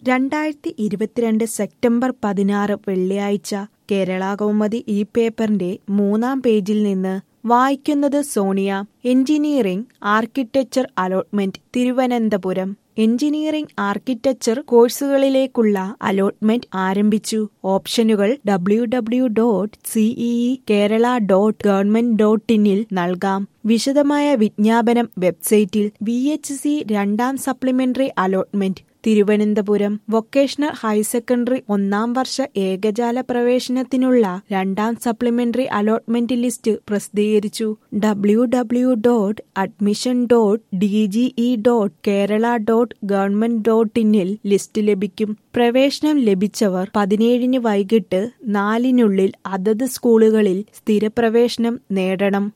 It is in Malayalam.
രണ്ടായിരത്തി ഇരുപത്തിരണ്ട് സെപ്റ്റംബർ പതിനാറ് വെള്ളിയാഴ്ച കേരളകൗമുദി ഈ പേപ്പറിന്റെ മൂന്നാം പേജിൽ നിന്ന് വായിക്കുന്നത് Sonia engineering architecture allotment Thiruvananthapuram engineering architecture കോഴ്സുകളിലേക്കുള്ള അലോട്ട്മെന്റ് ആരംഭിച്ചു ഓപ്ഷനുകൾ W W dot CEE Kerala dot government dot ഇനിൽ നൽകാം വിശദമായ വിജ്ഞാപനം വെബ്സൈറ്റിൽ വി എച്ച് സി രണ്ടാം supplementary allotment Thiruvananthapuram vocational higher secondary ഒന്നാം വർഷ ഏകജാല പ്രവേശനത്തിനുള്ള രണ്ടാം സപ്ലിമെന്ററി അലോട്ട്മെന്റ് ലിസ്റ്റ് പ്രസിദ്ധീകരിച്ചു W W dot admission dot D G E dot Kerala dot government dot ഇന്നിൽ ലിസ്റ്റ് ലഭിക്കും പ്രവേശനം ലഭിച്ചവർ പതിനേഴിന് വൈകിട്ട് നാലിനുള്ളിൽ അതത് സ്കൂളുകളിൽ സ്ഥിരപ്രവേശനം നേടണം